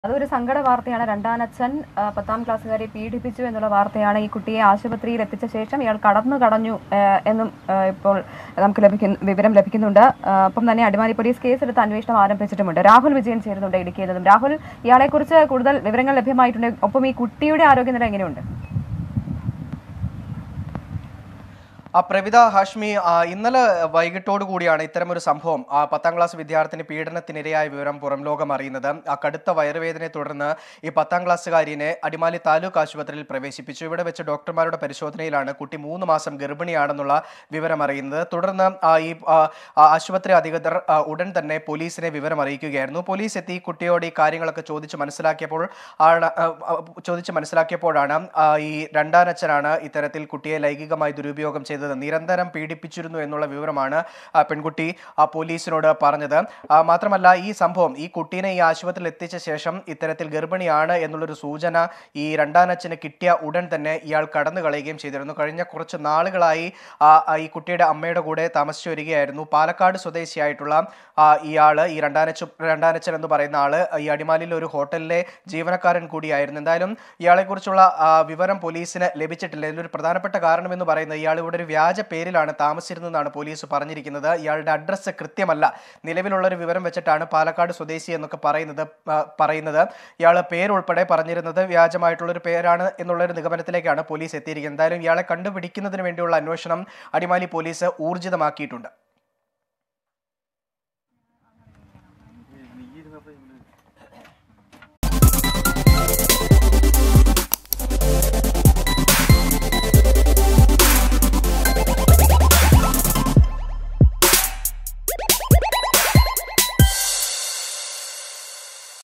അതൊരു സങ്കട വാർത്തയാണ് രണ്ടാനച്ഛൻ ആ, പത്താം ക്ലാസ്സുകാരെ പീഡിപ്പിച്ചു എന്നുള്ള വാർത്തയാണ് ഈ കുട്ടിയെ ആശുപത്രിയിൽ എത്തിച്ച ശേഷം ഇയാൾ കടന്നു കടഞ്ഞു ആ, എന്നും ആ, ഇപ്പോൾ നമുക്ക് ലഭിക്കുന്ന വിവരം ലഭിക്കുന്നുണ്ട് ആ, ഒപ്പം തന്നെ അടിമാലി പോലീസ് കേസെടുത്ത് അന്വേഷണം ആരംഭിച്ചിട്ടുമുണ്ട് രാഹുൽ വിജയൻ ചേരുന്നുണ്ട് ഇടുക്കിയിൽ നിന്നും രാഹുൽ ഇയാളെക്കുറിച്ച് കൂടുതൽ വിവരങ്ങൾ ലഭ്യമായിട്ടുണ്ട് ഒപ്പം ഈ കുട്ടിയുടെ ആരോഗ്യനില എങ്ങനെയുണ്ട് ആ പ്രവിത ഹാഷ്മി ആ, ഇന്നലെ വൈകിട്ടോടു കൂടിയാണ് ഇത്തരമൊരു സംഭവം ആ പത്താം ക്ലാസ് വിദ്യാർത്ഥിനി പീഡനത്തിനിരയായ വിവരം പുറം ലോകം അറിയുന്നത് ആ കടുത്ത വയറുവേദനയെ തുടർന്ന് ഈ പത്താം ക്ലാസ്സുകാരിനെ അടിമാലി താലൂക്ക് ആശുപത്രിയിൽ പ്രവേശിപ്പിച്ചു ഇവിടെ വെച്ച് ഡോക്ടർമാരുടെ പരിശോധനയിലാണ് കുട്ടി മൂന്ന് മാസം ഗർഭിണിയാണെന്നുള്ള വിവരം അറിയുന്നത് തുടർന്ന് ആ, ഈ ആ, ആ, ആശുപത്രി അധികൃതർ ആ, ഉടൻ തന്നെ പോലീസിനെ വിവരം അറിയിക്കുകയായിരുന്നു പോലീസ് എത്തി ഈ കുട്ടിയോട് ഈ കാര്യങ്ങളൊക്കെ ചോദിച്ച് മനസ്സിലാക്കിയപ്പോൾ ആണ് ആ, ആ, ചോദിച്ച് മനസ്സിലാക്കിയപ്പോഴാണ് ആ, ഈ രണ്ടാനച്ഛനാണ് ഇത്തരത്തിൽ കുട്ടിയെ ലൈംഗികമായി ദുരുപയോഗം ചെയ്തത് നിരന്തരം പീഡിപ്പിച്ചിരുന്നു എന്നുള്ള വിവരമാണ് ആ പെൺകുട്ടി ആ പോലീസിനോട് പറഞ്ഞത് ആ, മാത്രമല്ല ഈ സംഭവം ഈ കുട്ടീനെ ഈ ആശുപത്രിയിൽ എത്തിച്ച ശേഷം ഇത്തരത്തിൽ ഗർഭിണിയാണ് എന്നുള്ളൊരു സൂചന ഈ രണ്ടാനച്ഛന് കിട്ടിയ ഉടൻ തന്നെ ഇയാൾ കടന്നു കളയുകയും ചെയ്തിരുന്നു കഴിഞ്ഞ കുറച്ച് നാളുകളായി ആ, ആ, ഈ കുട്ടിയുടെ അമ്മയുടെ കൂടെ താമസിച്ചു വരികയായിരുന്നു പാലക്കാട് സ്വദേശിയായിട്ടുള്ള ആ, ഇയാള് ഈ രണ്ടാനച്ചു രണ്ടാനച്ചൻ എന്ന് പറയുന്ന ആള് ഈ അടിമാലിയിലെ ഒരു ഹോട്ടലിലെ ജീവനക്കാരൻ കൂടിയായിരുന്നു എന്തായാലും ഇയാളെക്കുറിച്ചുള്ള ആ, വിവരം പോലീസിന് ലഭിച്ചിട്ടില്ല ഇതിലൊരു പ്രധാനപ്പെട്ട കാരണം എന്ന് പറയുന്നത് ഇയാൾ ഇവിടെ ഒരു വ്യാജ പേരിലാണ് താമസിച്ചിരുന്നതെന്നാണ് പോലീസ് പറഞ്ഞിരിക്കുന്നത് ഇയാളുടെ അഡ്രസ്സ് കൃത്യമല്ല നിലവിലുള്ള ഒരു വിവരം വെച്ചിട്ടാണ് പാലക്കാട് സ്വദേശി എന്നൊക്കെ പറയുന്നത് ആ, പറയുന്നത് ഇയാൾ പേരുൾപ്പെടെ പറഞ്ഞിരുന്നത് വ്യാജമായിട്ടുള്ള ഒരു പേരാണ് എന്നുള്ള ഒരു നിഗമനത്തിലേക്കാണ് പോലീസ് എത്തിയിരിക്കുന്നത് എന്തായാലും ഇയാളെ കണ്ടുപിടിക്കുന്നതിന് വേണ്ടിയുള്ള അന്വേഷണം അടിമാലി പോലീസ് ഊർജിതമാക്കിയിട്ടുണ്ട്